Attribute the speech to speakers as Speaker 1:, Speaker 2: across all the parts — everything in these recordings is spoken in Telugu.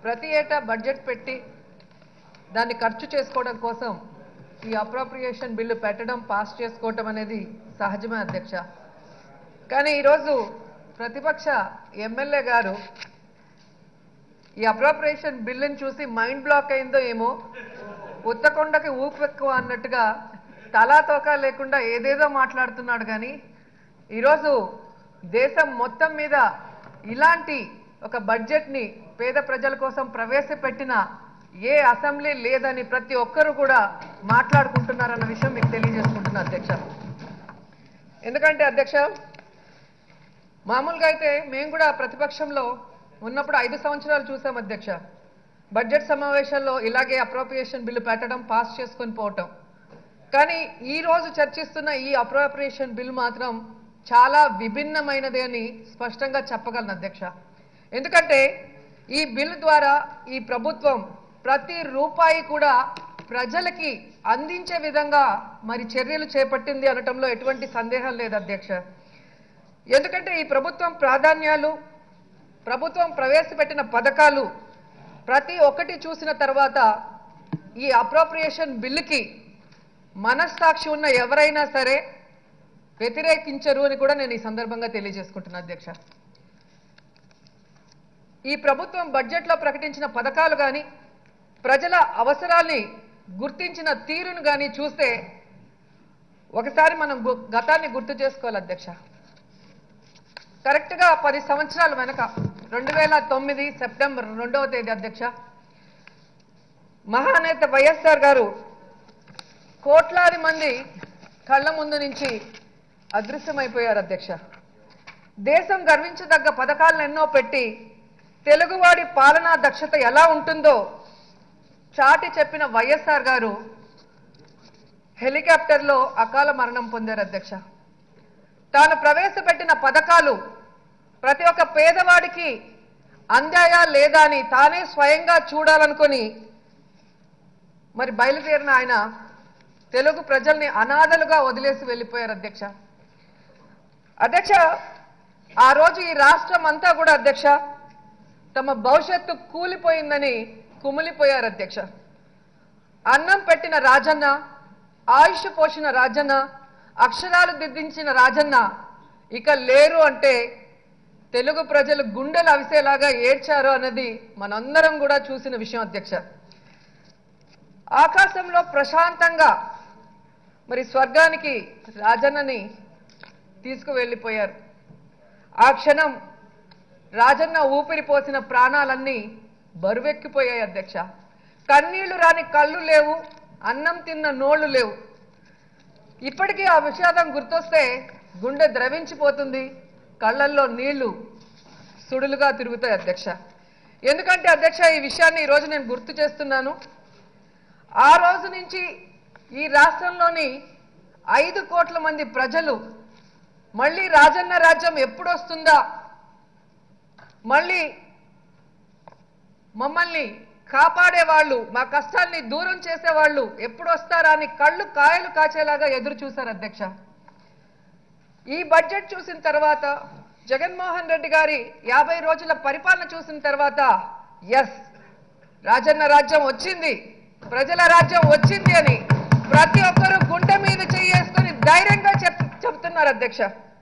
Speaker 1: ప్రతి ఏటా బడ్జెట్ పెట్టి దాన్ని ఖర్చు చేసుకోవడం కోసం ఈ అప్రోప్రియేషన్ బిల్లు పెట్టడం పాస్ చేసుకోవటం అనేది సహజమే అధ్యక్ష కానీ ఈరోజు ప్రతిపక్ష ఎమ్మెల్యే గారు ఈ అప్రోప్రియేషన్ బిల్లుని చూసి మైండ్ బ్లాక్ అయిందో ఏమో ఉత్తకొండకి ఊపు ఎక్కువ అన్నట్టుగా తలా తోక లేకుండా ఏదేదో మాట్లాడుతున్నాడు కానీ ఈరోజు దేశం మొత్తం మీద ఇలాంటి ఒక బడ్జెట్ని పేద ప్రజల కోసం ప్రవేశపెట్టిన ఏ అసెంబ్లీ లేదని ప్రతి ఒక్కరూ కూడా మాట్లాడుకుంటున్నారన్న విషయం మీకు తెలియజేసుకుంటున్నా అధ్యక్ష ఎందుకంటే అధ్యక్ష మామూలుగా అయితే మేము కూడా ప్రతిపక్షంలో ఉన్నప్పుడు ఐదు సంవత్సరాలు చూసాం అధ్యక్ష బడ్జెట్ సమావేశాల్లో ఇలాగే అప్రోప్రియేషన్ బిల్లు పెట్టడం పాస్ చేసుకొని పోవటం కానీ ఈ రోజు చర్చిస్తున్న ఈ అప్రోప్రియేషన్ బిల్ మాత్రం చాలా విభిన్నమైనది అని స్పష్టంగా చెప్పగలను అధ్యక్ష ఎందుకంటే ఈ బిల్ ద్వారా ఈ ప్రభుత్వం ప్రతి రూపాయి కూడా ప్రజలకి అందించే విధంగా మరి చర్యలు చేపట్టింది అనటంలో ఎటువంటి సందేహం లేదు అధ్యక్ష ఎందుకంటే ఈ ప్రభుత్వం ప్రాధాన్యాలు ప్రభుత్వం ప్రవేశపెట్టిన పథకాలు ప్రతి ఒక్కటి చూసిన తర్వాత ఈ అప్రోప్రియేషన్ బిల్లుకి మనస్సాక్షి ఉన్న ఎవరైనా సరే వ్యతిరేకించరు అని కూడా నేను ఈ సందర్భంగా తెలియజేసుకుంటున్నా అధ్యక్ష ఈ ప్రభుత్వం బడ్జెట్లో ప్రకటించిన పథకాలు కానీ ప్రజల అవసరాల్ని గుర్తించిన తీరును కానీ చూస్తే ఒకసారి మనం గు- గతాన్ని గుర్తు చేసుకోవాలి అధ్యక్ష కరెక్ట్గా పది సంవత్సరాల వెనక రెండు వేల తొమ్మిది సెప్టెంబర్ రెండవ తేదీ అధ్యక్ష మహానేత వైఎస్ఆర్ గారు కోట్లాది మంది కళ్ళ ముందు నుంచి అదృశ్యమైపోయారు అధ్యక్ష దేశం గర్వించదగ్గ పథకాలను ఎన్నో పెట్టి తెలుగువాడి పాలనా దక్షత ఎలా ఉంటుందో చాటి చెప్పిన వైఎస్ఆర్ గారు హెలికాప్టర్లో అకాల మరణం పొందారు అధ్యక్ష తాను ప్రవేశపెట్టిన పథకాలు ప్రతి ఒక్క పేదవాడికి అందాయా లేదా అని తానే స్వయంగా చూడాలనుకొని మరి బయలుదేరిన ఆయన తెలుగు ప్రజల్ని అనాథలుగా వదిలేసి వెళ్ళిపోయారు అధ్యక్ష అధ్యక్ష ఆ రోజు ఈ రాష్ట్రం అంతా కూడా అధ్యక్ష తమ భవిష్యత్తు కూలిపోయిందని కుమిలిపోయారు అధ్యక్ష అన్నం పెట్టిన రాజన్న ఆయుష్ పోషిన రాజన్న అక్షరాలు దిద్దించిన రాజన్న ఇక లేరు అంటే తెలుగు ప్రజలు గుండెలు అవిసేలాగా ఏడ్చారు అన్నది మనందరం కూడా చూసిన విషయం అధ్యక్ష ఆకాశంలో ప్రశాంతంగా మరి స్వర్గానికి రాజన్నని తీసుకువెళ్ళిపోయారు ఆ క్షణం రాజన్న ఊపిరి పోసిన ప్రాణాలన్నీ బరువెక్కిపోయాయి అధ్యక్ష కన్నీళ్లు రాని కళ్ళు లేవు అన్నం తిన్న నోళ్లు లేవు ఇప్పటికీ ఆ విషాదం గుర్తొస్తే గుండె ద్రవించిపోతుంది కళ్ళల్లో నీళ్లు సుడులుగా తిరుగుతాయి అధ్యక్ష ఎందుకంటే అధ్యక్ష ఈ విషయాన్ని ఈరోజు నేను గుర్తు చేస్తున్నాను ఆ రోజు నుంచి ఈ రాష్ట్రంలోని ఐదు కోట్ల మంది ప్రజలు మళ్ళీ రాజన్న రాజ్యం ఎప్పుడు వస్తుందా మళ్ళీ మమ్మల్ని కాపాడేవాళ్ళు మా కష్టాల్ని దూరం చేసేవాళ్ళు ఎప్పుడు వస్తారా అని కళ్ళు కాయలు కాచేలాగా ఎదురు చూశారు అధ్యక్ష ఈ బడ్జెట్ చూసిన తర్వాత జగన్మోహన్ రెడ్డి గారి యాభై రోజుల పరిపాలన చూసిన తర్వాత ఎస్ రాజన్న రాజ్యం వచ్చింది ప్రజల రాజ్యం వచ్చింది అని ప్రతి ఒక్కరూ గుండె మీద చేసుకొని ధైర్యంగా చెప్ చెప్తున్నారు అధ్యక్ష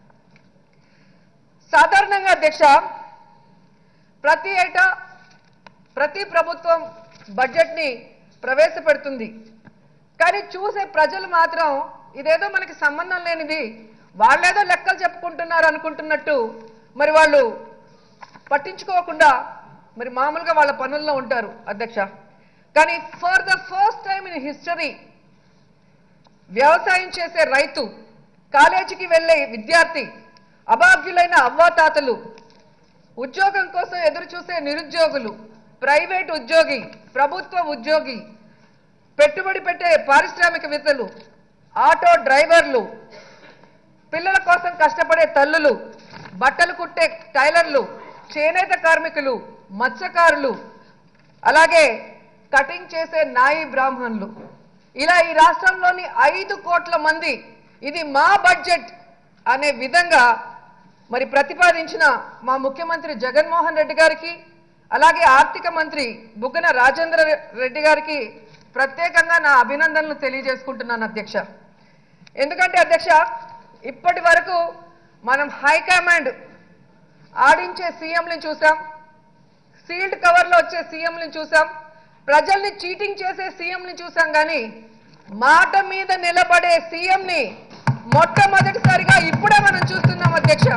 Speaker 1: సాధారణంగా అధ్యక్ష ప్రతి ఏటా ప్రతి ప్రభుత్వం బడ్జెట్ని ప్రవేశపెడుతుంది కానీ చూసే ప్రజలు మాత్రం ఇదేదో మనకి సంబంధం లేనిది వాళ్ళేదో లెక్కలు చెప్పుకుంటున్నారు అనుకుంటున్నట్టు మరి వాళ్ళు పట్టించుకోకుండా మరి మామూలుగా వాళ్ళ పనుల్లో ఉంటారు అధ్యక్ష కానీ for the first time in history వ్యవసాయం చేసే రైతు కాలేజీకి వెళ్ళే విద్యార్థి అభాగ్యులైన అవ్వాతాతలు ఉద్యోగం కోసం ఎదురు చూసే నిరుద్యోగులు ప్రైవేట్ ఉద్యోగి ప్రభుత్వ ఉద్యోగి పెట్టుబడి పెట్టే పారిశ్రామికవేత్తలు ఆటో డ్రైవర్లు పిల్లల కోసం కష్టపడే తల్లులు బట్టలు కుట్టే టైలర్లు చేనేత కార్మికులు మత్స్యకారులు అలాగే కటింగ్ చేసే నాయి బ్రాహ్మణులు ఇలా ఈ రాష్ట్రంలోని ఐదు కోట్ల మంది ఇది మా బడ్జెట్ అనే విధంగా మరి ప్రతిపాదించిన మా ముఖ్యమంత్రి జగన్మోహన్ రెడ్డి గారికి అలాగే ఆర్థిక మంత్రి బుగ్గన రాజేంద్ర రెడ్డి గారికి ప్రత్యేకంగా నా అభినందనలు తెలియజేసుకుంటున్నాను అధ్యక్ష ఎందుకంటే అధ్యక్ష ఇప్పటి వరకు మనం హైకమాండ్ ఆడించే సీఎంని చూసాం సీల్డ్ కవర్లో వచ్చే సీఎంని చూసాం ప్రజల్ని చీటింగ్ చేసే సీఎంని చూసాం కానీ మాట మీద నిలబడే సీఎంని మొట్టమొదటిసారిగా ఇప్పుడే మనం చూస్తున్నాం అధ్యక్ష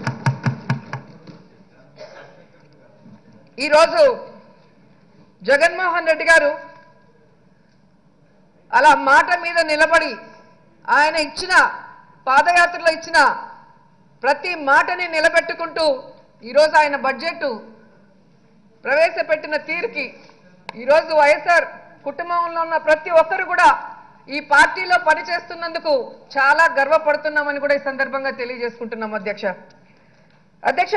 Speaker 1: ఈరోజు జగన్మోహన్ రెడ్డి గారు అలా మాట మీద నిలబడి ఆయన ఇచ్చిన పాదయాత్రలో ఇచ్చిన ప్రతి మాటని నిలబెట్టుకుంటూ ఈరోజు ఆయన బడ్జెట్ ప్రవేశపెట్టిన తీరుకి ఈరోజు వైఎస్ఆర్ కుటుంబంలో ఉన్న ప్రతి ఒక్కరు కూడా ఈ పార్టీలో పనిచేస్తున్నందుకు చాలా గర్వపడుతున్నామని కూడా ఈ సందర్భంగా తెలియజేసుకుంటున్నాం అధ్యక్ష అధ్యక్ష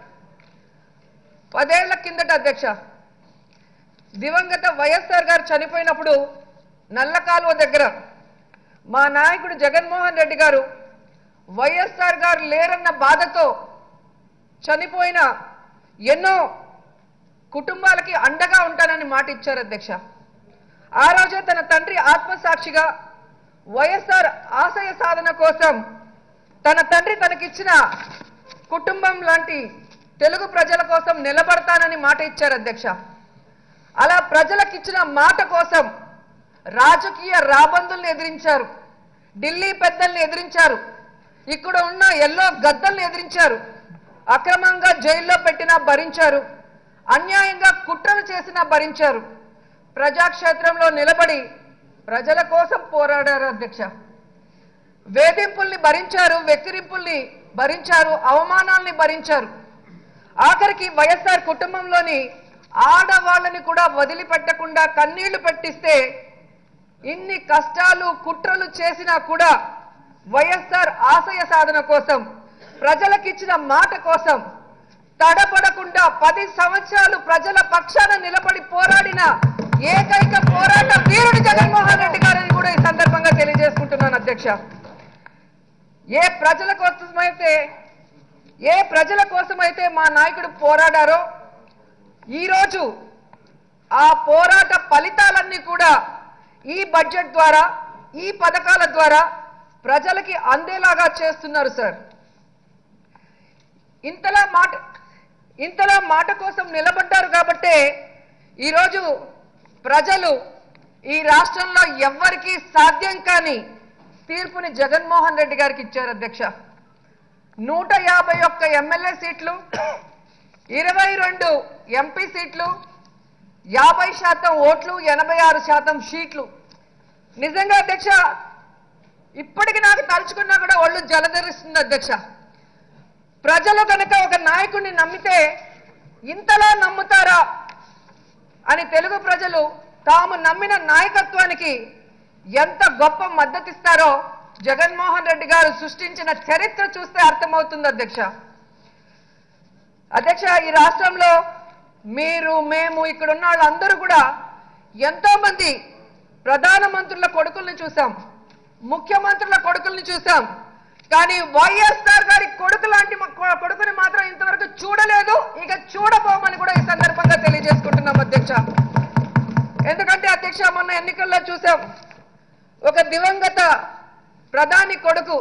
Speaker 1: పదేళ్ల కిందట అధ్యక్ష దివంగత వైఎస్ఆర్ గారు చనిపోయినప్పుడు నల్ల కాలువ దగ్గర మా నాయకుడు జగన్మోహన్ రెడ్డి గారు వైఎస్ఆర్ గారు లేరన్న బాధతో చనిపోయిన ఎన్నో కుటుంబాలకి అండగా ఉంటానని మాట ఇచ్చారు అధ్యక్ష ఆ రోజే తన తండ్రి ఆత్మసాక్షిగా వైఎస్ఆర్ ఆశయ సాధన కోసం తన తండ్రి తనకిచ్చిన కుటుంబం లాంటి తెలుగు ప్రజల కోసం నిలబడతానని మాట ఇచ్చారు అధ్యక్ష అలా ప్రజలకిచ్చిన మాట కోసం రాజకీయ రాబందుల్ని ఎదిరించారు ఢిల్లీ పెద్దల్ని ఎదిరించారు ఇక్కడ ఉన్న ఎల్లో గద్దల్ని ఎదిరించారు అక్రమంగా జైల్లో పెట్టినా భరించారు అన్యాయంగా కుట్రలు చేసినా భరించారు ప్రజాక్షేత్రంలో నిలబడి ప్రజల కోసం పోరాడారు అధ్యక్ష వేధింపుల్ని భరించారు వెక్కిరింపుల్ని భరించారు అవమానాల్ని భరించారు ఆఖరికి వైఎస్ఆర్ కుటుంబంలోని ఆడవాళ్ళని కూడా వదిలిపెట్టకుండా కన్నీళ్లు పెట్టిస్తే ఇన్ని కష్టాలు కుట్రలు చేసినా కూడా వైఎస్ఆర్ ఆశయ సాధన కోసం ప్రజలకిచ్చిన మాట కోసం తడబడకుండా పది సంవత్సరాలు ప్రజల పక్షాన నిలబడి పోరాడిన ఏకైక పోరాట వీరుడు జగన్మోహన్ రెడ్డి గారని కూడా ఈ సందర్భంగా తెలియజేసుకుంటున్నాను అధ్యక్ష ఏ ప్రజల కోసమైతే ఏ ప్రజల కోసమైతే మా నాయకుడు పోరాడారో ఈరోజు ఆ పోరాట ఫలితాలన్నీ కూడా ఈ బడ్జెట్ ద్వారా ఈ పథకాల ద్వారా ప్రజలకి అందేలాగా చేస్తున్నారు సార్ ఇంతలా మాట ఇంతలా మాట కోసం నిలబడ్డారు కాబట్టే ఈరోజు ప్రజలు ఈ రాష్ట్రంలో ఎవ్వరికీ సాధ్యం కాని తీర్పుని జగన్మోహన్ రెడ్డి గారికి ఇచ్చారు అధ్యక్ష నూట యాభై ఒక్క ఎమ్మెల్యే సీట్లు ఇరవై రెండు ఎంపీ సీట్లు యాభై శాతం ఓట్లు ఎనభై ఆరు శాతం సీట్లు నిజంగా అధ్యక్ష ఇప్పటికి నాకు తలుచుకున్నా కూడా ఒళ్ళు జలధరిస్తుంది అధ్యక్ష ప్రజలు కనుక ఒక నాయకుడిని నమ్మితే ఇంతలా నమ్ముతారా అని తెలుగు ప్రజలు తాము నమ్మిన నాయకత్వానికి ఎంత గొప్ప మద్దతిస్తారో జగన్మోహన్ రెడ్డి గారు సృష్టించిన చరిత్ర చూస్తే అర్థమవుతుంది అధ్యక్ష అధ్యక్ష ఈ రాష్ట్రంలో మీరు మేము ఇక్కడ ఉన్న వాళ్ళందరూ కూడా ఎంతో మంది ప్రధానమంత్రుల కొడుకుల్ని చూసాం ముఖ్యమంత్రుల కొడుకుల్ని చూసాం కానీ వైఎస్ఆర్ గారి కొడుకు లాంటి మ- కొ- కొడుకుని మాత్రం ఇంతవరకు చూడలేదు ఇక చూడబోమని కూడా ఈ సందర్భంగా తెలియజేసుకుంటున్నాం అధ్యక్ష ఎందుకంటే అధ్యక్ష మొన్న ఎన్నికల్లో చూసాం ఒక దివంగత ప్రధాని కొడుకు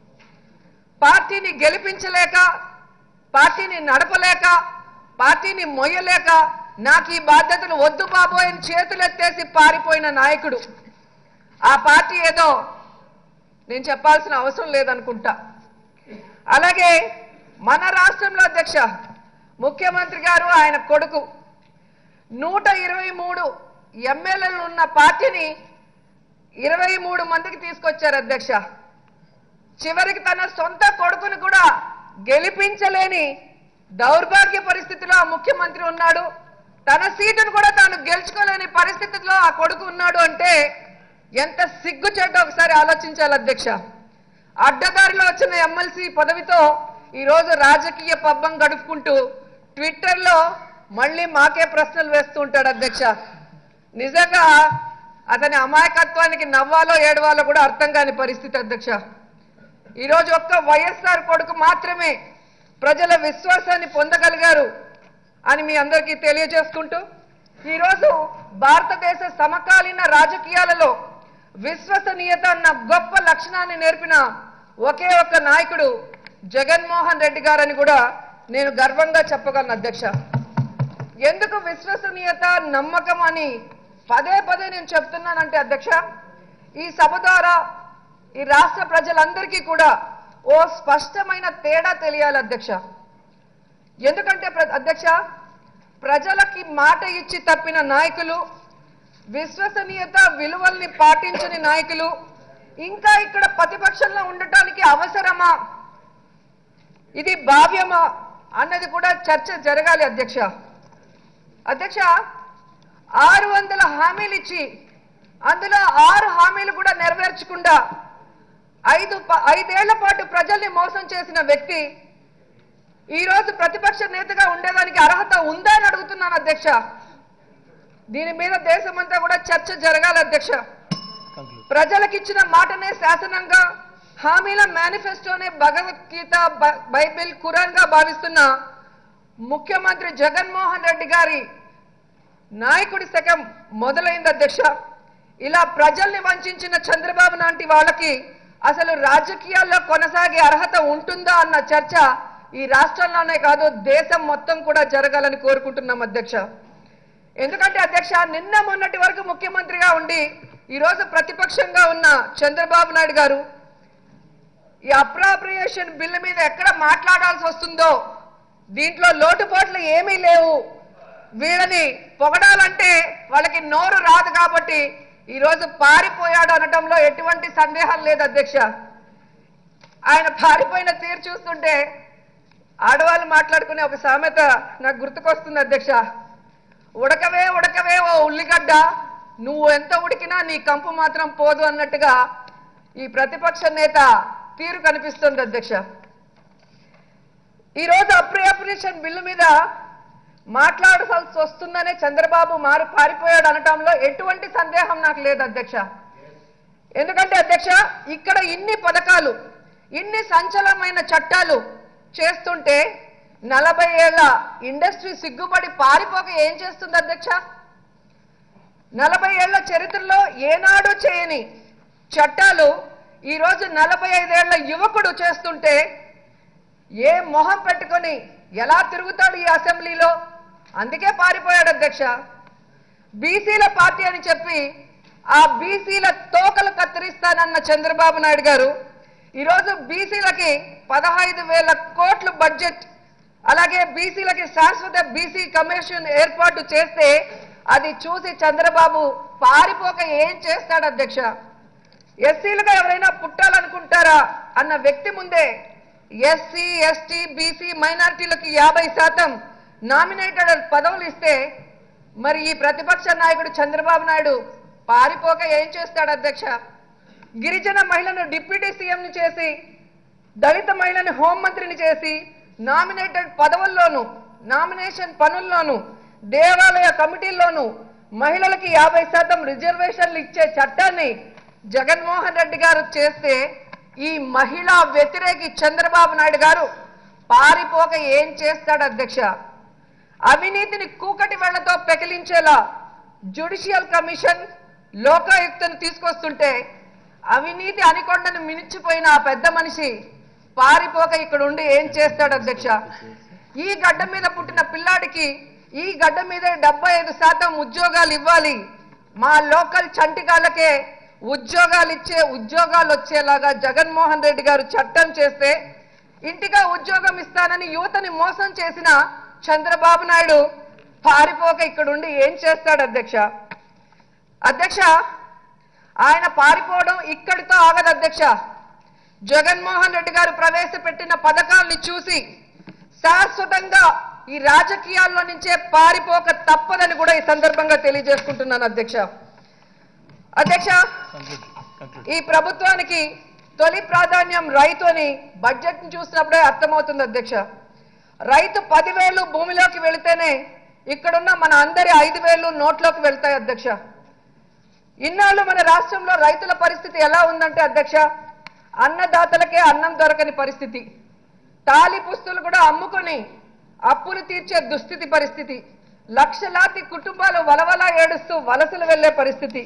Speaker 1: పార్టీని గెలిపించలేక పార్టీని నడపలేక పార్టీని మొయ్యలేక నాకు ఈ బాధ్యతలు వద్దు బాబోయ్ అని చేతులెత్తేసి పారిపోయిన నాయకుడు ఆ పార్టీ ఏదో నేను చెప్పాల్సిన అవసరం లేదనుకుంటా అలాగే మన రాష్ట్రంలో అధ్యక్ష ముఖ్యమంత్రి గారు ఆయన కొడుకు నూట ఇరవై మూడు ఎమ్మెల్యేలు ఉన్న పార్టీని ఇరవై మూడు మందికి తీసుకొచ్చారు అధ్యక్ష చివరికి తన సొంత కొడుకుని కూడా గెలిపించలేని దౌర్భాగ్య పరిస్థితిలో ఆ ముఖ్యమంత్రి ఉన్నాడు తన సీటును కూడా తాను గెలుచుకోలేని పరిస్థితిలో ఆ కొడుకు ఉన్నాడు అంటే ఎంత సిగ్గుచేట ఒకసారి ఆలోచించాలి అధ్యక్ష అడ్డదారిలో వచ్చిన ఎమ్మెల్సీ పదవితో ఈరోజు రాజకీయ పబ్బం గడుపుకుంటూ ట్విట్టర్లో మళ్ళీ మాకే ప్రశ్నలు వేస్తూ ఉంటాడు అధ్యక్ష నిజంగా అతని అమాయకత్వానికి నవ్వాలో ఏడవాలో కూడా అర్థం కాని పరిస్థితి అధ్యక్ష ఈరోజు ఒక్క వైఎస్ఆర్ కొడుకు మాత్రమే ప్రజల విశ్వాసాన్ని పొందగలిగారు అని మీ అందరికీ తెలియజేసుకుంటూ ఈరోజు భారతదేశ సమకాలీన రాజకీయాలలో విశ్వసనీయత అన్న గొప్ప లక్షణాన్ని నేర్పిన ఒకే ఒక్క నాయకుడు జగన్మోహన్ రెడ్డి గారని కూడా నేను గర్వంగా చెప్పగలను అధ్యక్ష ఎందుకు విశ్వసనీయత నమ్మకం అని పదే పదే నేను చెప్తున్నానంటే అధ్యక్ష ఈ సభ ద్వారా ఈ రాష్ట్ర ప్రజలందరికీ కూడా ఓ స్పష్టమైన తేడా తెలియాలి అధ్యక్ష ఎందుకంటే ప్ర- అధ్యక్ష ప్రజలకి మాట ఇచ్చి తప్పిన నాయకులు విశ్వసనీయత విలువల్ని పాటించని నాయకులు ఇంకా ఇక్కడ ప్రతిపక్షంలో ఉండటానికి అవసరమా ఇది భావ్యమా అన్నది కూడా చర్చ జరగాలి అధ్యక్ష అధ్యక్ష ఆరు వందల హామీలు ఇచ్చి అందులో ఆరు హామీలు కూడా నెరవేర్చకుండా ఐదు ప- ఐదేళ్ల పాటు ప్రజల్ని మోసం చేసిన వ్యక్తి ఈ రోజు ప్రతిపక్ష నేతగా ఉండేదానికి అర్హత ఉందా అని అడుగుతున్నాను అధ్యక్ష దీని మీద దేశమంతా కూడా చర్చ జరగాలి అధ్యక్ష ప్రజలకిచ్చిన మాటనే శాసనంగా హామీల మేనిఫెస్టోనే భగవద్గీత బ- బైబిల్ ఖురాన్ గా భావిస్తున్న ముఖ్యమంత్రి జగన్మోహన్ రెడ్డి గారి నాయకుడి శకం మొదలైంది అధ్యక్ష ఇలా ప్రజల్ని వంచిన చంద్రబాబు లాంటి వాళ్ళకి అసలు రాజకీయాల్లో కొనసాగే అర్హత ఉంటుందా అన్న చర్చ ఈ రాష్ట్రంలోనే కాదు దేశం మొత్తం కూడా జరగాలని కోరుకుంటున్నాం అధ్యక్ష ఎందుకంటే అధ్యక్ష నిన్న మొన్నటి వరకు ముఖ్యమంత్రిగా ఉండి ఈరోజు ప్రతిపక్షంగా ఉన్న చంద్రబాబు నాయుడు గారు ఈ అప్రాప్రియేషన్ బిల్లు మీద ఎక్కడ మాట్లాడాల్సి వస్తుందో దీంట్లో లోటుపాట్లు ఏమీ లేవు వీళ్ళని పొగడాలంటే వాళ్ళకి నోరు రాదు కాబట్టి ఈరోజు పారిపోయాడు అనటంలో ఎటువంటి సందేహం లేదు అధ్యక్ష ఆయన పారిపోయిన తీరు చూస్తుంటే ఆడవాళ్ళు మాట్లాడుకునే ఒక సామెత నాకు గుర్తుకొస్తుంది అధ్యక్ష ఉడకవే ఉడకవే ఓ ఉల్లిగడ్డ నువ్వు ఎంత ఉడికినా నీ కంపు మాత్రం పోదు అన్నట్టుగా ఈ ప్రతిపక్ష నేత తీరు కనిపిస్తుంది అధ్యక్ష ఈరోజు అప్రియాపరేషన్ బిల్లు మీద మాట్లాడాల్సి వస్తుందనే చంద్రబాబు మారు పారిపోయాడు అనటంలో ఎటువంటి సందేహం నాకు లేదు అధ్యక్ష ఎందుకంటే అధ్యక్ష ఇక్కడ ఇన్ని పథకాలు ఇన్ని సంచలనమైన చట్టాలు చేస్తుంటే నలభై ఏళ్ల ఇండస్ట్రీ సిగ్గుపడి పారిపోక ఏం చేస్తుంది అధ్యక్ష నలభై ఏళ్ల చరిత్రలో ఏనాడు చేయని చట్టాలు ఈరోజు నలభై ఐదేళ్ల యువకుడు చేస్తుంటే ఏ మొహం పెట్టుకొని ఎలా తిరుగుతాడు ఈ అసెంబ్లీలో అందుకే పారిపోయాడు అధ్యక్ష బీసీల పార్టీ అని చెప్పి ఆ బీసీల తోకలు కత్తిరిస్తానన్న చంద్రబాబు నాయుడు గారు ఈరోజు బీసీలకి పదహైదు వేల కోట్ల బడ్జెట్ అలాగే బీసీలకి శాశ్వత బీసీ కమిషన్ ఏర్పాటు చేస్తే అది చూసి చంద్రబాబు పారిపోక ఏం చేస్తాడు అధ్యక్ష ఎస్సీలుగా ఎవరైనా పుట్టాలనుకుంటారా అన్న వ్యక్తి ముందే ఎస్సీ ఎస్టీ బీసీ మైనారిటీలకు యాభై శాతం నామినేటెడ్ పదవులు ఇస్తే మరి ఈ ప్రతిపక్ష నాయకుడు చంద్రబాబు నాయుడు పారిపోక ఏం చేస్తాడు అధ్యక్ష గిరిజన మహిళను డిప్యూటీ సీఎంని చేసి దళిత మహిళని హోంమంత్రిని చేసి నామినేటెడ్ పదవుల్లోనూ నామినేషన్ పనుల్లోనూ దేవాలయ కమిటీల్లోనూ మహిళలకి యాభై శాతం రిజర్వేషన్లు ఇచ్చే చట్టాన్ని జగన్మోహన్ రెడ్డి గారు చేస్తే ఈ మహిళా వ్యతిరేకి చంద్రబాబు నాయుడు గారు పారిపోక ఏం చేస్తాడు అధ్యక్ష అవినీతిని కూకటి వెళ్లతో పెకిలించేలా జ్యుడిషియల్ కమిషన్ లోకాయుక్తను తీసుకొస్తుంటే అవినీతి అనికొండను మినిచిపోయిన ఆ పెద్ద మనిషి పారిపోక ఇక్కడ ఉండి ఏం చేస్తాడు అధ్యక్ష ఈ గడ్డ మీద పుట్టిన పిల్లాడికి ఈ గడ్డ మీద డెబ్బై ఐదు శాతం ఉద్యోగాలు ఇవ్వాలి మా లోకల్ చంటిగాళ్ళకే ఉద్యోగాలు ఇచ్చే ఉద్యోగాలు వచ్చేలాగా జగన్మోహన్ రెడ్డి గారు చట్టం చేస్తే ఇంటిగా ఉద్యోగం ఇస్తానని యువతని మోసం చేసిన చంద్రబాబు నాయుడు పారిపోక ఇక్కడుండి ఏం చేస్తాడు అధ్యక్ష అధ్యక్ష ఆయన పారిపోవడం ఇక్కడితో ఆగదు అధ్యక్ష జగన్మోహన్ రెడ్డి గారు ప్రవేశపెట్టిన పథకాల్ని చూసి శాశ్వతంగా ఈ రాజకీయాల్లో నుంచే పారిపోక తప్పదని కూడా ఈ సందర్భంగా తెలియజేసుకుంటున్నాను అధ్యక్ష అధ్యక్ష ఈ ప్రభుత్వానికి తొలి ప్రాధాన్యం రైతు అని బడ్జెట్ ని చూసినప్పుడే అర్థమవుతుంది అధ్యక్ష రైతు పదివేలు భూమిలోకి వెళితేనే ఇక్కడున్న మన అందరి ఐదు వేలు నోట్లోకి వెళ్తాయి అధ్యక్ష ఇన్నాళ్ళు మన రాష్ట్రంలో రైతుల పరిస్థితి ఎలా ఉందంటే అధ్యక్ష అన్నదాతలకే అన్నం దొరకని పరిస్థితి తాలి పుస్తులు కూడా అమ్ముకొని అప్పులు తీర్చే దుస్థితి పరిస్థితి లక్షలాది కుటుంబాలు వలవల ఏడుస్తూ వలసలు వెళ్లే పరిస్థితి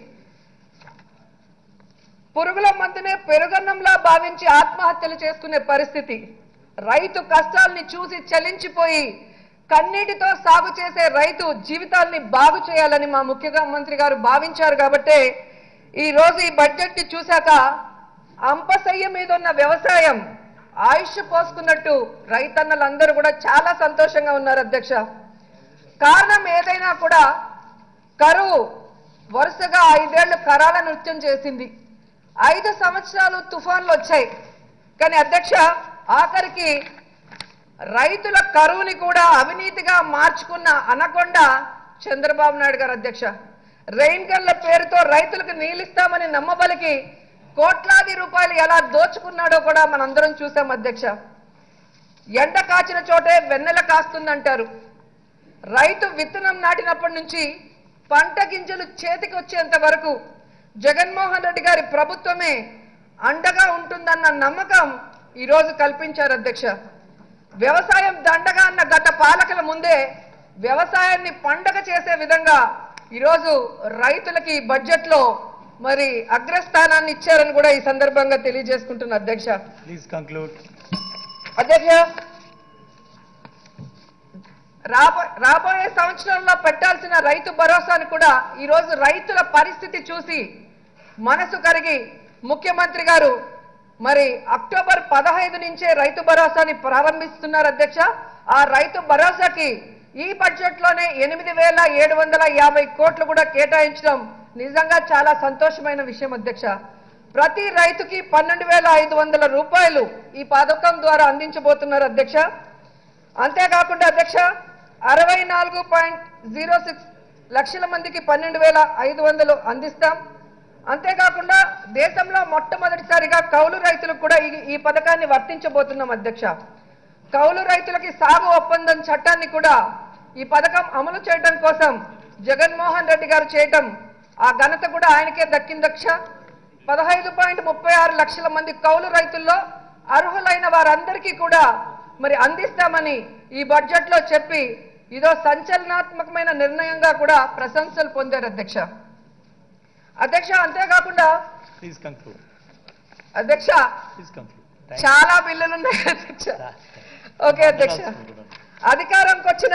Speaker 1: పురుగుల మందునే పెరుగన్నంలా భావించి ఆత్మహత్యలు చేసుకునే పరిస్థితి రైతు కష్టాల్ని చూసి చలించిపోయి కన్నీటితో సాగు చేసే రైతు జీవితాల్ని బాగు చేయాలని మా ముఖ్యమంత్రి గారు భావించారు కాబట్టే ఈ రోజు ఈ బడ్జెట్ ని చూశాక అంపసయ్య మీద ఉన్న వ్యవసాయం ఆయుష్ పోసుకున్నట్టు రైతన్నలందరూ కూడా చాలా సంతోషంగా ఉన్నారు అధ్యక్ష కారణం ఏదైనా కూడా కరువు వరుసగా ఐదేళ్లు కరాల నృత్యం చేసింది ఐదు సంవత్సరాలు తుఫాన్లు వచ్చాయి కానీ అధ్యక్ష ఆఖరికి రైతుల కరువుని కూడా అవినీతిగా మార్చుకున్న అనకొండ చంద్రబాబు నాయుడు గారు అధ్యక్ష రెయిన్ గన్ల పేరుతో రైతులకు నీళ్ళిస్తామని నమ్మబలికి కోట్లాది రూపాయలు ఎలా దోచుకున్నాడో కూడా మనందరం చూసాం అధ్యక్ష ఎండ కాచిన చోటే వెన్నెల కాస్తుందంటారు రైతు విత్తనం నాటినప్పటి నుంచి పంట గింజలు చేతికి వచ్చేంత వరకు జగన్మోహన్ రెడ్డి గారి ప్రభుత్వమే అండగా ఉంటుందన్న నమ్మకం ఈరోజు కల్పించారు అధ్యక్ష వ్యవసాయం దండగా అన్న గత పాలకుల ముందే వ్యవసాయాన్ని పండగ చేసే విధంగా ఈరోజు రైతులకి ఈ బడ్జెట్లో మరి అగ్రస్థానాన్ని ఇచ్చారని కూడా ఈ సందర్భంగా తెలియజేసుకుంటున్న అధ్యక్ష
Speaker 2: Please conclude.
Speaker 1: అధ్యక్ష రాబో రాబోయే సంవత్సరంలో పెట్టాల్సిన రైతు భరోసాని కూడా ఈరోజు రైతుల పరిస్థితి చూసి మనసు కరిగి ముఖ్యమంత్రి గారు మరి అక్టోబర్ పదహైదు నుంచే రైతు భరోసాని ప్రారంభిస్తున్నారు అధ్యక్ష ఆ రైతు భరోసాకి ఈ బడ్జెట్ లోనే ఎనిమిది వేల ఏడు వందల యాభై కోట్లు కూడా కేటాయించడం నిజంగా చాలా సంతోషమైన విషయం అధ్యక్ష ప్రతి రైతుకి పన్నెండు వేల ఐదు వందల రూపాయలు ఈ పథకం ద్వారా అందించబోతున్నారు అధ్యక్ష అంతేకాకుండా అధ్యక్ష అరవై నాలుగు పాయింట్ జీరో సిక్స్ లక్షల మందికి పన్నెండు వేల ఐదు వందలు అందిస్తాం అంతేకాకుండా దేశంలో మొట్టమొదటిసారిగా కౌలు రైతులకు కూడా ఈ ఈ పథకాన్ని వర్తించబోతున్నాం అధ్యక్ష కౌలు రైతులకి సాగు ఒప్పందం చట్టాన్ని కూడా ఈ పథకం అమలు చేయడం కోసం జగన్మోహన్ రెడ్డి గారు చేయటం ఆ ఘనత కూడా ఆయనకే దక్కిందక్ష పదహైదు పాయింట్ ముప్పై ఆరు లక్షల మంది కౌలు రైతుల్లో అర్హులైన వారందరికీ కూడా మరి అందిస్తామని ఈ బడ్జెట్ లో చెప్పి ఇదో సంచలనాత్మకమైన నిర్ణయంగా కూడా ప్రశంసలు పొందారు అధ్యక్ష అధ్యక్ష అంతేకాకుండా
Speaker 2: Please conclude.
Speaker 1: అధ్యక్ష
Speaker 2: Please conclude. Thank
Speaker 1: చాలా బిల్లులు ఉన్నాయి అధ్యక్ష
Speaker 2: you.
Speaker 1: ఓకే అధ్యక్ష అధికారంకి వచ్చిన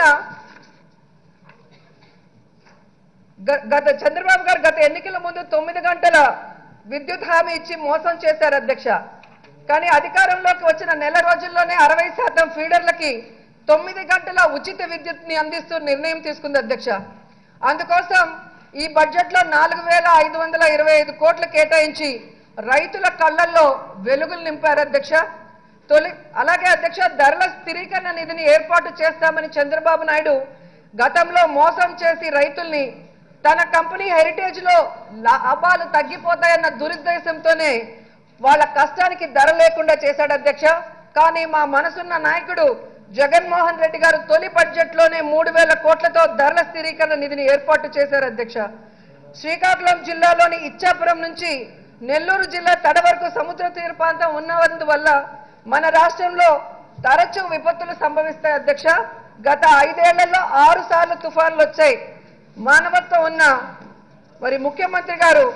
Speaker 1: గ- గత చంద్రబాబు గారు గత ఎన్నికల ముందు తొమ్మిది గంటల విద్యుత్ హామీ ఇచ్చి మోసం చేశారు అధ్యక్ష కానీ అధికారంలోకి వచ్చిన నెల రోజుల్లోనే అరవై శాతం ఫీడర్లకి తొమ్మిది గంటల ఉచిత విద్యుత్ ని అందిస్తూ నిర్ణయం తీసుకుంది అధ్యక్ష అందుకోసం ఈ బడ్జెట్ లో నాలుగు వేల ఐదు వందల ఇరవై ఐదు కోట్లు కేటాయించి రైతుల కళ్ళల్లో వెలుగులు నింపారు అధ్యక్ష తొలి అలాగే అధ్యక్ష ధరల స్థిరీకరణ నిధిని ఏర్పాటు చేస్తామని చంద్రబాబు నాయుడు గతంలో మోసం చేసి రైతుల్ని తన కంపెనీ హెరిటేజ్ లో లాభాలు తగ్గిపోతాయన్న దురుద్దేశంతోనే వాళ్ళ కష్టానికి ధర లేకుండా చేశాడు అధ్యక్ష కానీ మా మనసున్న నాయకుడు జగన్మోహన్ రెడ్డి గారు తొలి బడ్జెట్ లోనే మూడు వేల కోట్లతో ధరల స్థిరీకరణ నిధిని ఏర్పాటు చేశారు అధ్యక్ష శ్రీకాకుళం జిల్లాలోని ఇచ్చాపురం నుంచి నెల్లూరు జిల్లా తడ వరకు సముద్ర తీర ప్రాంతం ఉన్నందువల్ల మన రాష్ట్రంలో తరచూ విపత్తులు సంభవిస్తాయి అధ్యక్ష గత ఐదేళ్లలో ఆరు సార్లు తుఫాన్లు వచ్చాయి మానవత్వం ఉన్న మరి ముఖ్యమంత్రి గారు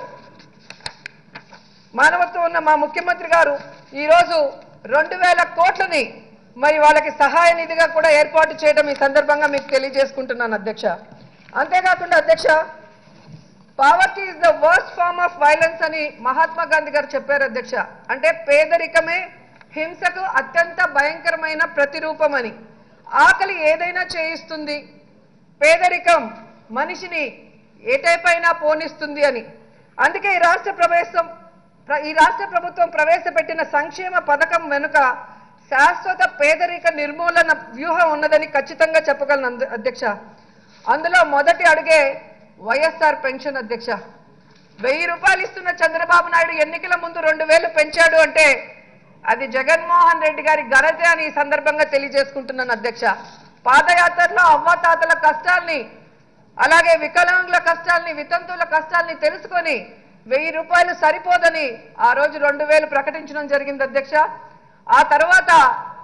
Speaker 1: మానవత్వం ఉన్న మా ముఖ్యమంత్రి గారు ఈరోజు రెండు వేల కోట్లని మరి వాళ్ళకి సహాయ నిధిగా కూడా ఏర్పాటు చేయడం ఈ సందర్భంగా మీకు తెలియజేసుకుంటున్నాను అధ్యక్ష అంతేకాకుండా అధ్యక్ష poverty is the worst form of violence అని మహాత్మా గాంధీ గారు చెప్పారు అధ్యక్ష అంటే పేదరికమే హింసకు అత్యంత భయంకరమైన ప్రతిరూపం అని ఆకలి ఏదైనా చేయిస్తుంది పేదరికం మనిషిని ఏటైపైనా పోనిస్తుంది అని అందుకే ఈ రాష్ట్ర ప్రవేశం ప్ర- ఈ రాష్ట్ర ప్రభుత్వం ప్రవేశపెట్టిన సంక్షేమ పథకం వెనుక శాశ్వత పేదరిక నిర్మూలన వ్యూహం ఉన్నదని ఖచ్చితంగా చెప్పగలను అంద- అధ్యక్ష అందులో మొదటి అడుగే వైఎస్ఆర్ పెన్షన్ అధ్యక్ష వెయ్యి రూపాయలు ఇస్తున్న చంద్రబాబు నాయుడు ఎన్నికల ముందు రెండు వేలు పెంచాడు అంటే అది జగన్మోహన్ రెడ్డి గారి ఘనతే అని ఈ సందర్భంగా తెలియజేసుకుంటున్నాను అధ్యక్ష పాదయాత్రలో అవ్వాతాతల కష్టాల్ని అలాగే వికలాంగుల కష్టాల్ని వితంతువుల కష్టాల్ని తెలుసుకొని వెయ్యి రూపాయలు సరిపోదని ఆ రోజు రెండు వేలు ప్రకటించడం జరిగింది అధ్యక్ష ఆ తర్వాత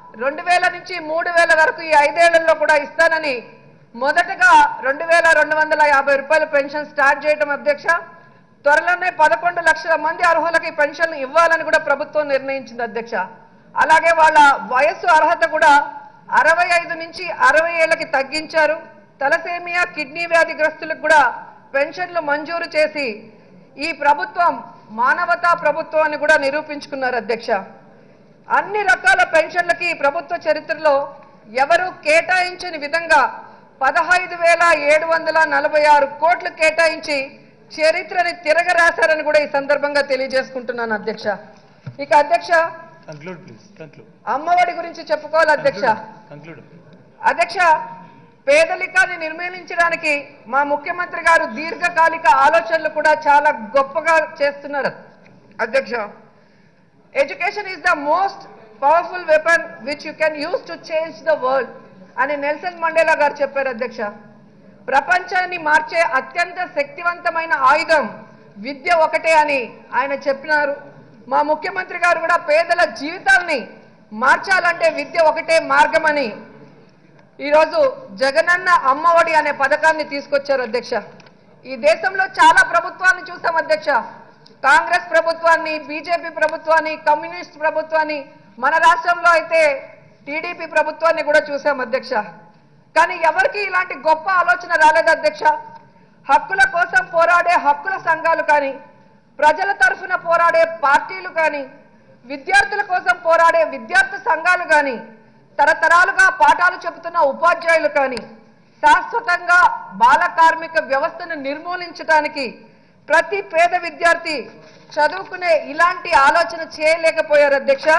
Speaker 1: రెండు వేల నుంచి మూడు వేల వరకు ఈ ఐదేళ్లలో కూడా ఇస్తానని మొదటగా రెండు వేల రెండు వందల యాభై రూపాయల పెన్షన్ స్టార్ట్ చేయడం అధ్యక్ష త్వరలోనే పదకొండు లక్షల మంది అర్హులకి పెన్షన్ ఇవ్వాలని కూడా ప్రభుత్వం నిర్ణయించింది అధ్యక్ష అలాగే వాళ్ళ వయస్సు అర్హత కూడా అరవై ఐదు నుంచి అరవై ఏళ్ళకి తగ్గించారు తలసేమియా కిడ్నీ వ్యాధిగ్రస్తులకు కూడా పెన్షన్లు మంజూరు చేసి ఈ ప్రభుత్వం మానవతా ప్రభుత్వం అని కూడా నిరూపించుకున్నారు అధ్యక్ష అన్ని రకాల పెన్షన్లకి ఈ ప్రభుత్వ చరిత్రలో ఎవరు కేటాయించని విధంగా పదహైదు వేల ఏడు వందల నలభై ఆరు కోట్లు కేటాయించి చరిత్రని తిరగరాశారని కూడా ఈ సందర్భంగా తెలియజేసుకుంటున్నాను అధ్యక్ష ఇక అధ్యక్ష
Speaker 2: Conclude, please. Conclude.
Speaker 1: అమ్మఒడి గురించి చెప్పుకోవాలి అధ్యక్ష
Speaker 2: Conclude.
Speaker 1: అధ్యక్ష పేదరికాన్ని నిర్మూలించడానికి మా ముఖ్యమంత్రి గారు దీర్ఘకాలిక ఆలోచనలు కూడా చాలా గొప్పగా చేస్తున్నారు అధ్యక్ష education is the most powerful weapon which you can use to change the world అని నెల్సన్ మండేలా గారు చెప్పారు అధ్యక్ష ప్రపంచాన్ని మార్చే అత్యంత శక్తివంతమైన ఆయుధం విద్య ఒకటే అని ఆయన చెప్పినారు మా ముఖ్యమంత్రి గారు కూడా పేదల జీవితాల్ని మార్చాలంటే విద్య ఒకటే మార్గమని ఈరోజు జగనన్న అమ్మఒడి అనే పథకాన్ని తీసుకొచ్చారు అధ్యక్ష ఈ దేశంలో చాలా ప్రభుత్వాన్ని చూసాం అధ్యక్ష కాంగ్రెస్ ప్రభుత్వాన్ని బీజేపీ ప్రభుత్వాన్ని కమ్యూనిస్ట్ ప్రభుత్వాన్ని మన రాష్ట్రంలో అయితే టీడీపీ ప్రభుత్వాన్ని కూడా చూసాం అధ్యక్ష కానీ ఎవరికి ఇలాంటి గొప్ప ఆలోచన రాలేదు అధ్యక్ష హక్కుల కోసం పోరాడే హక్కుల సంఘాలు కానీ ప్రజల తరఫున పోరాడే పార్టీలు కానీ విద్యార్థుల కోసం పోరాడే విద్యార్థి సంఘాలు కానీ తరతరాలుగా పాఠాలు చెబుతున్న ఉపాధ్యాయులు కానీ శాశ్వతంగా బాల కార్మిక వ్యవస్థను నిర్మూలించడానికి ప్రతి పేద విద్యార్థి చదువుకునే ఇలాంటి ఆలోచన చేయలేకపోయారు అధ్యక్ష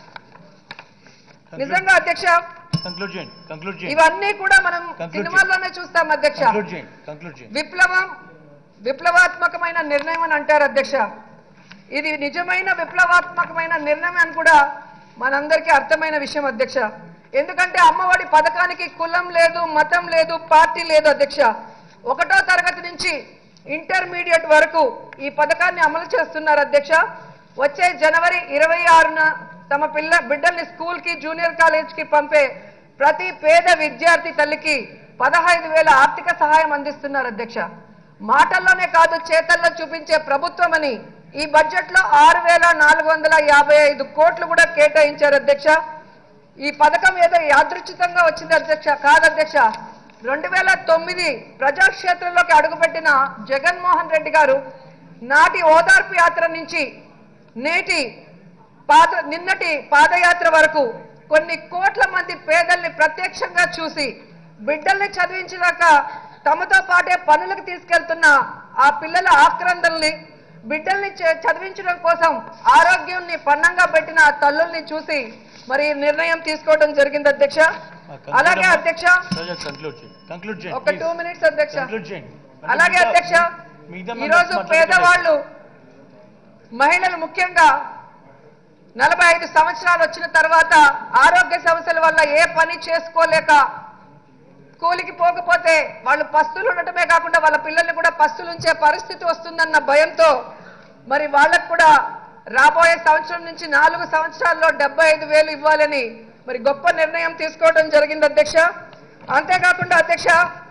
Speaker 1: నిజంగా అధ్యక్ష
Speaker 2: Conclude చేయండి. Conclude చేయండి.
Speaker 1: ఇవన్నీ కూడా మనం
Speaker 2: Conclude
Speaker 1: సినిమాల్లోనే చూస్తాం అధ్యక్ష
Speaker 2: Conclude చేయండి. Conclude చేయండి.
Speaker 1: విప్లవం విప్లవాత్మకమైన నిర్ణయం అని అంటారు అధ్యక్ష ఇది నిజమైన విప్లవాత్మకమైన నిర్ణయం అని కూడా మనందరికీ అర్థమైన విషయం అధ్యక్ష ఎందుకంటే అమ్మఒడి పథకానికి కులం లేదు మతం లేదు పార్టీ లేదు అధ్యక్ష ఒకటో తరగతి నుంచి ఇంటర్మీడియట్ వరకు ఈ పథకాన్ని అమలు చేస్తున్నారు అధ్యక్ష వచ్చే జనవరి ఇరవై ఆరున తమ పిల్ల బిడ్డల్ని స్కూల్ కి జూనియర్ కాలేజ్ కి పంపే ప్రతి పేద విద్యార్థి తల్లికి పదహైదు వేల ఆర్థిక సహాయం అందిస్తున్నారు అధ్యక్ష మాటల్లోనే కాదు చేతల్లో చూపించే ప్రభుత్వం అని ఈ బడ్జెట్ లో ఆరు వేల నాలుగు వందల యాభై ఐదు కోట్లు కూడా కేటాయించారు అధ్యక్ష ఈ పథకం ఏదో యాదృచ్ఛితంగా వచ్చింది అధ్యక్ష కాదు అధ్యక్ష రెండు వేల తొమ్మిది ప్రజాక్షేత్రంలోకి అడుగుపెట్టిన జగన్మోహన్ రెడ్డి గారు నాటి ఓదార్పు యాత్ర నుంచి నేటి పాద నిన్నటి పాదయాత్ర వరకు కొన్ని కోట్ల మంది పేదల్ని ప్రత్యక్షంగా చూసి బిడ్డల్ని చదివించినాక తమతో పాటే పనులకు తీసుకెళ్తున్న ఆ పిల్లల ఆక్రందల్ని బిడ్డల్ని చ- చదివించడం కోసం ఆరోగ్యాన్ని పన్నంగా పెట్టిన ఆ తల్లుల్ని చూసి మరి ఈ నిర్ణయం తీసుకోవడం జరిగింది అధ్యక్ష
Speaker 2: ఆ, conclude
Speaker 1: అలాగే
Speaker 2: అమ్మా.
Speaker 1: అధ్యక్ష
Speaker 2: సరోజ, conclude చేయండి. Conclude చేయండి.
Speaker 1: ఒక
Speaker 2: please.
Speaker 1: టూ మినిట్స్ అధ్యక్ష
Speaker 2: Conclude చేయండి. అంటే
Speaker 1: అలాగే
Speaker 2: మిగతా-
Speaker 1: అధ్యక్ష
Speaker 2: మిగతా
Speaker 1: ఈరోజు
Speaker 2: members
Speaker 1: పేదవాళ్ళు మహిళలు ముఖ్యంగా నలభై ఐదు సంవత్సరాలు వచ్చిన తర్వాత ఆరోగ్య సమస్యల వల్ల ఏ పని చేసుకోలేక కూలికి పోకపోతే వాళ్ళు పస్తులు ఉండటమే కాకుండా వాళ్ళ పిల్లల్ని కూడా పస్తులు ఉంచే పరిస్థితి వస్తుందన్న భయంతో మరి వాళ్ళకు కూడా రాబోయే సంవత్సరం నుంచి నాలుగు సంవత్సరాల్లో డెబ్బై ఐదు వేలు ఇవ్వాలని మరి గొప్ప నిర్ణయం తీసుకోవడం జరిగింది అధ్యక్ష అంతేకాకుండా అధ్యక్ష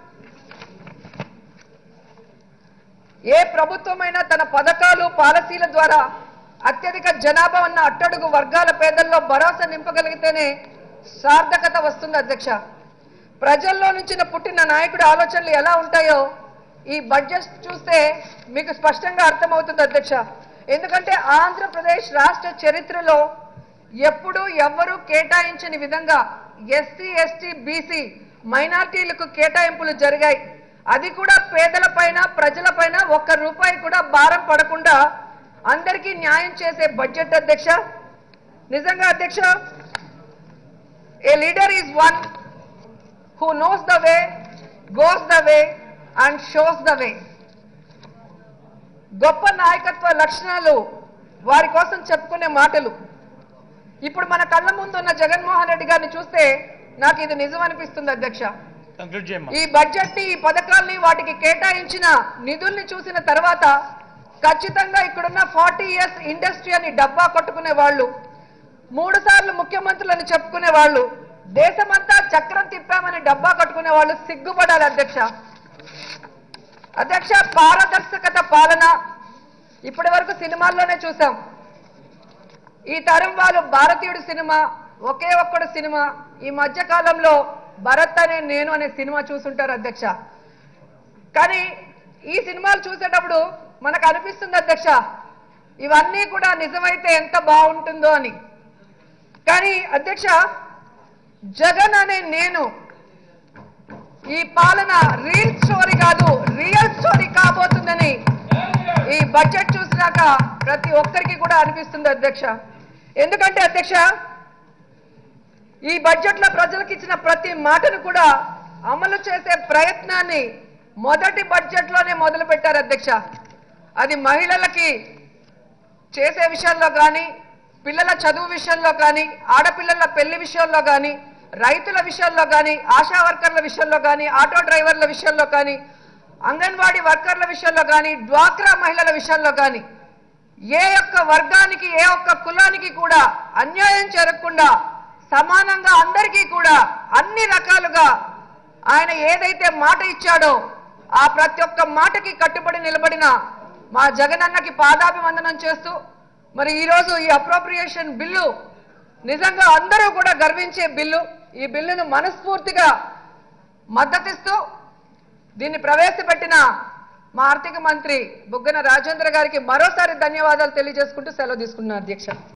Speaker 1: ఏ ప్రభుత్వమైనా తన పథకాలు పాలసీల ద్వారా అత్యధిక జనాభా ఉన్న అట్టడుగు వర్గాల పేదల్లో భరోసా నింపగలిగితేనే సార్థకత వస్తుంది అధ్యక్ష ప్రజల్లో నుంచి పుట్టిన నాయకుడి ఆలోచనలు ఎలా ఉంటాయో ఈ బడ్జెట్ చూస్తే మీకు స్పష్టంగా అర్థమవుతుంది అధ్యక్ష ఎందుకంటే ఆంధ్రప్రదేశ్ రాష్ట్ర చరిత్రలో ఎప్పుడూ ఎవ్వరూ కేటాయించని విధంగా ఎస్సీ ఎస్టీ బీసీ మైనార్టీలకు కేటాయింపులు జరిగాయి అది కూడా పేదలపైన ప్రజలపైన ఒక్క రూపాయి కూడా భారం పడకుండా అందరికీ న్యాయం చేసే బడ్జెట్ అధ్యక్ష నిజంగా అధ్యక్ష a leader is one who knows the way goes the way and shows the way గొప్ప నాయకత్వ లక్షణాలు వారి కోసం చెప్పుకునే మాటలు ఇప్పుడు మన కళ్ళ ముందు ఉన్న జగన్మోహన్ రెడ్డి గారిని చూస్తే నాకు ఇది నిజం అనిపిస్తుంది అధ్యక్ష
Speaker 2: Conclude చేయమ్మా.
Speaker 1: ఈ బడ్జెట్ ని ఈ పథకాల్ని వాటికి కేటాయించిన నిధుల్ని చూసిన తర్వాత ఖచ్చితంగా ఇక్కడున్న ఫార్టీ ఇయర్స్ ఇండస్ట్రీ అని డబ్బా కొట్టుకునే వాళ్ళు మూడు సార్లు ముఖ్యమంత్రులను చెప్పుకునే వాళ్ళు దేశమంతా చక్రం తిప్పామని డబ్బా కట్టుకునే వాళ్ళు సిగ్గుపడాలి అధ్యక్ష అధ్యక్ష పారదర్శకత పాలన ఇప్పటి వరకు సినిమాల్లోనే చూసాం ఈ తరం వాళ్ళు భారతీయుడు సినిమా ఒకే ఒక్కడు సినిమా ఈ మధ్య కాలంలో భరత్ అనే నేను అనే సినిమా చూసుంటారు అధ్యక్ష కానీ ఈ సినిమాలు చూసేటప్పుడు మనకు అనిపిస్తుంది అధ్యక్ష ఇవన్నీ కూడా నిజమైతే ఎంత బాగుంటుందో అని కానీ అధ్యక్ష జగన్ అనే నేను ఈ పాలన రీల్ స్టోరీ కాదు రియల్ స్టోరీ కాబోతుందని ఈ బడ్జెట్ చూసినాక ప్రతి ఒక్కరికి కూడా అనిపిస్తుంది అధ్యక్ష ఎందుకంటే అధ్యక్ష ఈ బడ్జెట్ లో ప్రజలకు ఇచ్చిన ప్రతి మాటను కూడా అమలు చేసే ప్రయత్నాన్ని మొదటి బడ్జెట్ లోనే మొదలు పెట్టారు అధ్యక్ష అది మహిళలకి చేసే విషయంలో కానీ పిల్లల చదువు విషయంలో కానీ ఆడపిల్లల పెళ్లి విషయంలో కానీ రైతుల విషయంలో కానీ ఆశా వర్కర్ల విషయంలో కానీ ఆటో డ్రైవర్ల విషయంలో కానీ అంగన్వాడీ వర్కర్ల విషయంలో కానీ డ్వాక్రా మహిళల విషయంలో కానీ ఏ ఒక్క వర్గానికి ఏ ఒక్క కులానికి కూడా అన్యాయం జరగకుండా సమానంగా అందరికీ కూడా అన్ని రకాలుగా ఆయన ఏదైతే మాట ఇచ్చాడో ఆ ప్రతి ఒక్క మాటకి కట్టుబడి నిలబడిన మా జగనన్నకి పాదాభివందనం చేస్తూ మరి ఈరోజు ఈ అప్రోప్రియేషన్ బిల్లు నిజంగా అందరూ కూడా గర్వించే బిల్లు ఈ బిల్లును మనస్ఫూర్తిగా మద్దతిస్తూ దీన్ని ప్రవేశపెట్టిన మా ఆర్థిక మంత్రి బుగ్గన రాజేంద్ర గారికి మరోసారి ధన్యవాదాలు తెలియజేసుకుంటూ సెలవు తీసుకున్నాను అధ్యక్ష